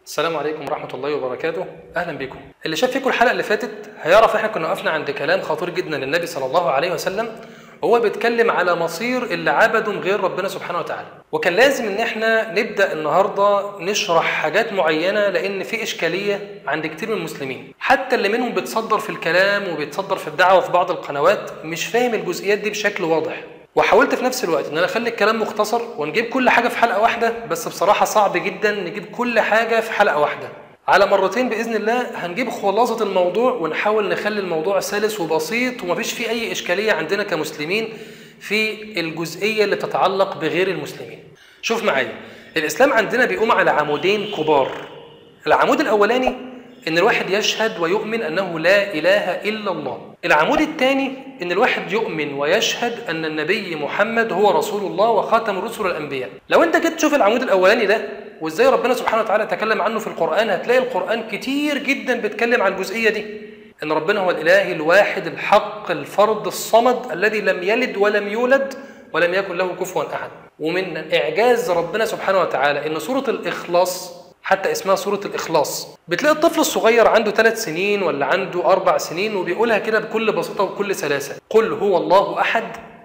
السلام عليكم ورحمة الله وبركاته أهلا بكم اللي شاف فيكم الحلقة اللي فاتت هيعرف احنا كنا وقفنا عند كلام خطير جدا للنبي صلى الله عليه وسلم وهو بيتكلم على مصير اللي عبدوا من غير ربنا سبحانه وتعالى وكان لازم ان احنا نبدا النهارده نشرح حاجات معينه لان في اشكاليه عند كتير من المسلمين حتى اللي منهم بيتصدر في الكلام وبيتصدر في الدعوه في بعض القنوات مش فاهم الجزئيات دي بشكل واضح وحاولت في نفس الوقت ان انا اخلي الكلام مختصر ونجيب كل حاجه في حلقه واحده بس بصراحه صعب جدا نجيب كل حاجه في حلقه واحده على مرتين باذن الله هنجيب خلاصه الموضوع ونحاول نخلي الموضوع سلس وبسيط ومفيش فيه اي اشكاليه عندنا كمسلمين في الجزئيه اللي تتعلق بغير المسلمين شوف معايا الاسلام عندنا بيقوم على عمودين كبار العمود الاولاني ان الواحد يشهد ويؤمن انه لا اله الا الله العمود الثاني ان الواحد يؤمن ويشهد ان النبي محمد هو رسول الله وخاتم رسل الانبياء لو انت جيت تشوف العمود الاولاني ده وازاي ربنا سبحانه وتعالى تكلم عنه في القران هتلاقي القران كتير جدا بيتكلم عن الجزئيه دي ان ربنا هو الاله الواحد الحق الفرد الصمد الذي لم يلد ولم يولد ولم يكن له كفوا احد ومن اعجاز ربنا سبحانه وتعالى ان سوره الاخلاص حتى اسمها سورة الإخلاص بتلاقي الطفل الصغير عنده ثلاث سنين ولا عنده أربع سنين وبيقولها كده بكل بساطة وبكل سلاسة قل هو الله أحد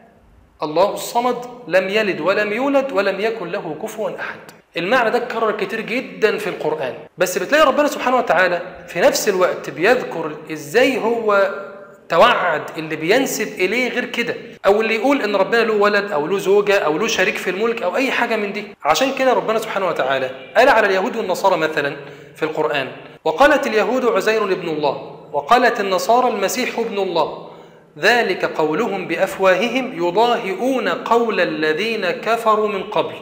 الله الصمد لم يلد ولم يولد ولم يكن له كفوا أحد المعنى ده اتكرر كتير جدا في القرآن بس بتلاقي ربنا سبحانه وتعالى في نفس الوقت بيذكر ازاي هو توعد اللي بينسب اليه غير كده او اللي يقول ان ربنا له ولد او له زوجه او له شريك في الملك او اي حاجه من دي عشان كده ربنا سبحانه وتعالى قال على اليهود والنصارى مثلا في القران وقالت اليهود عزير ابن الله وقالت النصارى المسيح ابن الله ذلك قولهم بافواههم يضاهئون قول الذين كفروا من قبل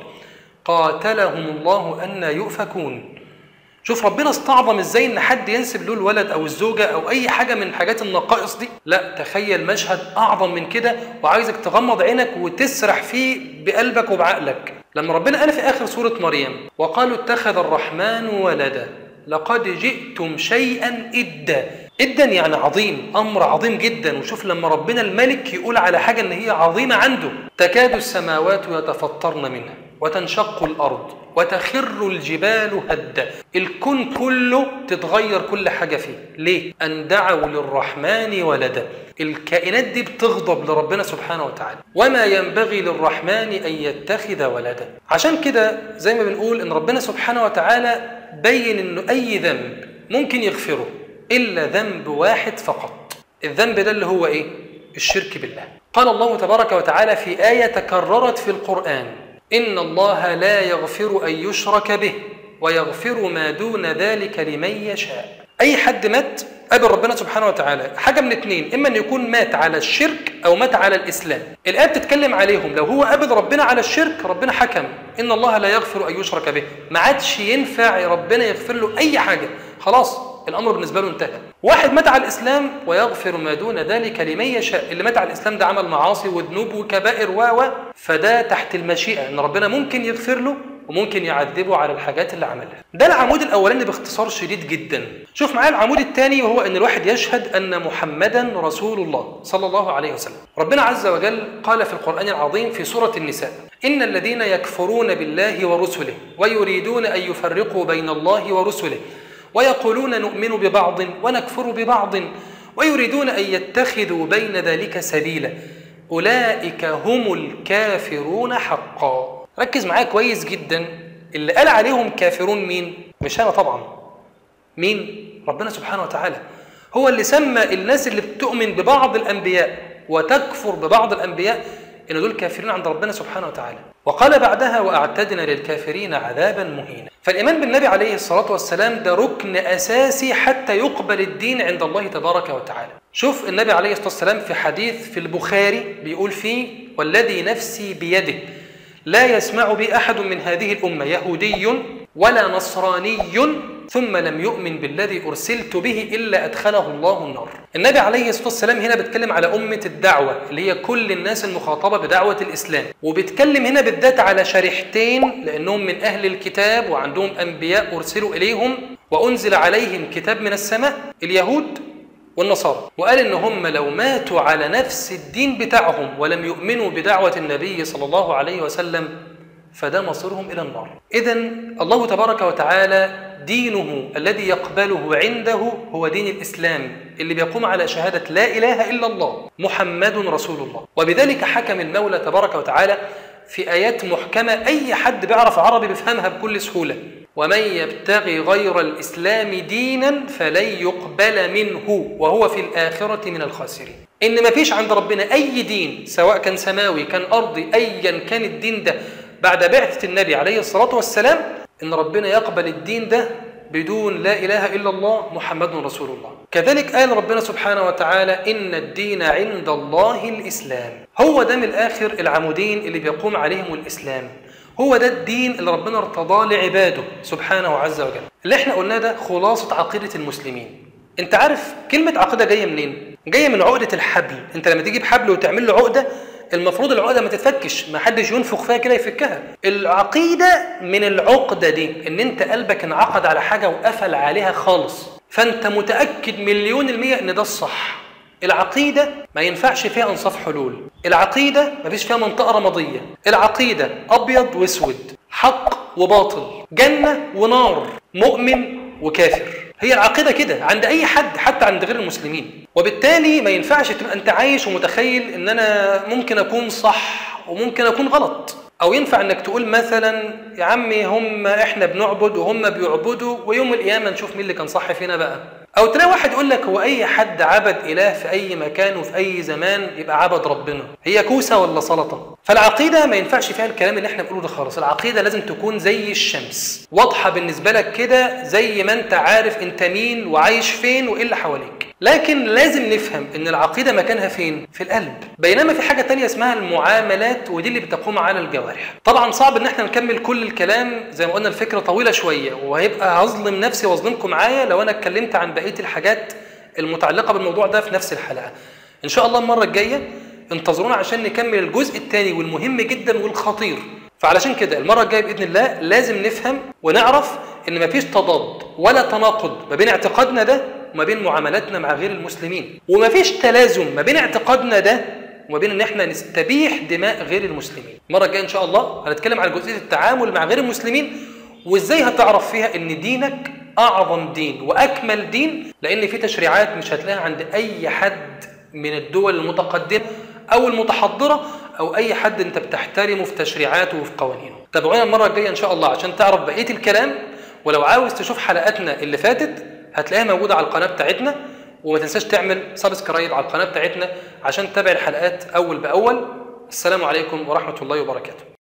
قاتلهم الله ان يؤفكون شوف ربنا استعظم ازاي ان حد ينسب له الولد او الزوجه او اي حاجه من حاجات النقائص دي لا تخيل مشهد اعظم من كده وعايزك تغمض عينك وتسرح فيه بقلبك وبعقلك لما ربنا قال في اخر سوره مريم وقالوا اتخذ الرحمن ولدا لقد جئتم شيئا ادا ادا يعني عظيم امر عظيم جدا وشوف لما ربنا الملك يقول على حاجه ان هي عظيمه عنده تكاد السماوات يتفطرن منها وتنشق الارض وتخر الجبال هدا الكون كله تتغير كل حاجه فيه ليه ان دعوا للرحمن ولدا الكائنات دي بتغضب لربنا سبحانه وتعالى وما ينبغي للرحمن ان يتخذ ولدا عشان كده زي ما بنقول ان ربنا سبحانه وتعالى بين انه اي ذنب ممكن يغفره الا ذنب واحد فقط الذنب ده اللي هو ايه الشرك بالله قال الله تبارك وتعالى في ايه تكررت في القران إن الله لا يغفر أن يشرك به ويغفر ما دون ذلك لمن يشاء أي حد مات قابل ربنا سبحانه وتعالى حاجة من اتنين إما أن يكون مات على الشرك أو مات على الإسلام الآية بتتكلم عليهم لو هو قابل ربنا على الشرك ربنا حكم إن الله لا يغفر أن يشرك به ما عادش ينفع ربنا يغفر له أي حاجة خلاص الامر بالنسبه له انتهى واحد مات على الاسلام ويغفر ما دون ذلك لمن يشاء اللي مات على الاسلام ده عمل معاصي وذنوب وكبائر و فده تحت المشيئه ان ربنا ممكن يغفر له وممكن يعذبه على الحاجات اللي عملها ده العمود الاولاني باختصار شديد جدا شوف معايا العمود الثاني وهو ان الواحد يشهد ان محمدا رسول الله صلى الله عليه وسلم ربنا عز وجل قال في القران العظيم في سوره النساء ان الذين يكفرون بالله ورسله ويريدون ان يفرقوا بين الله ورسله ويقولون نؤمن ببعض ونكفر ببعض ويريدون ان يتخذوا بين ذلك سبيلا اولئك هم الكافرون حقا ركز معايا كويس جدا اللي قال عليهم كافرون مين مش انا طبعا مين ربنا سبحانه وتعالى هو اللي سمى الناس اللي بتؤمن ببعض الانبياء وتكفر ببعض الانبياء ان دول كافرين عند ربنا سبحانه وتعالى وقال بعدها واعتدنا للكافرين عذابا مهينا فالايمان بالنبي عليه الصلاه والسلام ده ركن اساسي حتى يقبل الدين عند الله تبارك وتعالى شوف النبي عليه الصلاه والسلام في حديث في البخاري بيقول فيه والذي نفسي بيده لا يسمع بي احد من هذه الامه يهودي ولا نصراني ثم لم يؤمن بالذي ارسلت به الا ادخله الله النار. النبي عليه الصلاه والسلام هنا بيتكلم على امه الدعوه اللي هي كل الناس المخاطبه بدعوه الاسلام، وبيتكلم هنا بالذات على شريحتين لانهم من اهل الكتاب وعندهم انبياء ارسلوا اليهم وانزل عليهم كتاب من السماء اليهود والنصارى وقال ان هم لو ماتوا على نفس الدين بتاعهم ولم يؤمنوا بدعوه النبي صلى الله عليه وسلم فده مصيرهم إلى النار إذا الله تبارك وتعالى دينه الذي يقبله عنده هو دين الإسلام اللي بيقوم على شهادة لا إله إلا الله محمد رسول الله وبذلك حكم المولى تبارك وتعالى في آيات محكمة أي حد بيعرف عربي بيفهمها بكل سهولة ومن يبتغي غير الإسلام دينا فلن يقبل منه وهو في الآخرة من الخاسرين إن ما فيش عند ربنا أي دين سواء كان سماوي كان أرضي أيا كان الدين ده بعد بعثة النبي عليه الصلاة والسلام إن ربنا يقبل الدين ده بدون لا إله إلا الله محمد رسول الله كذلك قال ربنا سبحانه وتعالى إن الدين عند الله الإسلام هو ده من الآخر العمودين اللي بيقوم عليهم الإسلام هو ده الدين اللي ربنا ارتضاه لعباده سبحانه عز وجل اللي احنا قلناه ده خلاصة عقيدة المسلمين انت عارف كلمة عقيدة جاية منين؟ جاية من عقدة الحبل انت لما تجيب حبل وتعمل له عقدة المفروض العقدة ما تتفكش ما حدش ينفخ فيها كده يفكها العقيدة من العقدة دي ان انت قلبك انعقد على حاجة وقفل عليها خالص فانت متأكد مليون المية ان ده الصح العقيدة ما ينفعش فيها انصاف حلول العقيدة ما فيش فيها منطقة رمادية العقيدة أبيض واسود حق وباطل جنة ونار مؤمن وكافر هي العقيدة كده عند أي حد حتى عند غير المسلمين وبالتالي ما ينفعش تبقى أنت عايش ومتخيل إن أنا ممكن أكون صح وممكن أكون غلط أو ينفع إنك تقول مثلا يا عمي هم إحنا بنعبد وهم بيعبدوا ويوم القيامة نشوف مين اللي كان صح فينا بقى أو تلاقي واحد يقول لك هو أي حد عبد إله في أي مكان وفي أي زمان يبقى عبد ربنا هي كوسة ولا سلطة فالعقيدة ما ينفعش فيها الكلام اللي احنا بنقوله ده خالص العقيدة لازم تكون زي الشمس واضحة بالنسبة لك كده زي ما انت عارف انت مين وعايش فين وايه اللي حواليك لكن لازم نفهم ان العقيدة مكانها فين في القلب بينما في حاجة تانية اسمها المعاملات ودي اللي بتقوم على الجوارح طبعا صعب ان احنا نكمل كل الكلام زي ما قلنا الفكرة طويلة شوية وهيبقى هظلم نفسي واظلمكم معايا لو انا اتكلمت عن بقية الحاجات المتعلقة بالموضوع ده في نفس الحلقة ان شاء الله المرة الجاية انتظرونا عشان نكمل الجزء الثاني والمهم جدا والخطير فعلشان كده المرة الجاية بإذن الله لازم نفهم ونعرف إن مفيش تضاد ولا تناقض ما بين اعتقادنا ده وما بين معاملاتنا مع غير المسلمين ومفيش تلازم ما بين اعتقادنا ده وما بين ان احنا نستبيح دماء غير المسلمين المره الجايه ان شاء الله هنتكلم عن جزئيه التعامل مع غير المسلمين وازاي هتعرف فيها ان دينك اعظم دين واكمل دين لان في تشريعات مش هتلاقيها عند اي حد من الدول المتقدمه او المتحضره او اي حد انت بتحترمه في تشريعاته وفي قوانينه تابعونا المره الجايه ان شاء الله عشان تعرف بقيه الكلام ولو عاوز تشوف حلقاتنا اللي فاتت هتلاقيها موجوده على القناه بتاعتنا وما تنساش تعمل سبسكرايب على القناه بتاعتنا عشان تتابع الحلقات اول باول السلام عليكم ورحمه الله وبركاته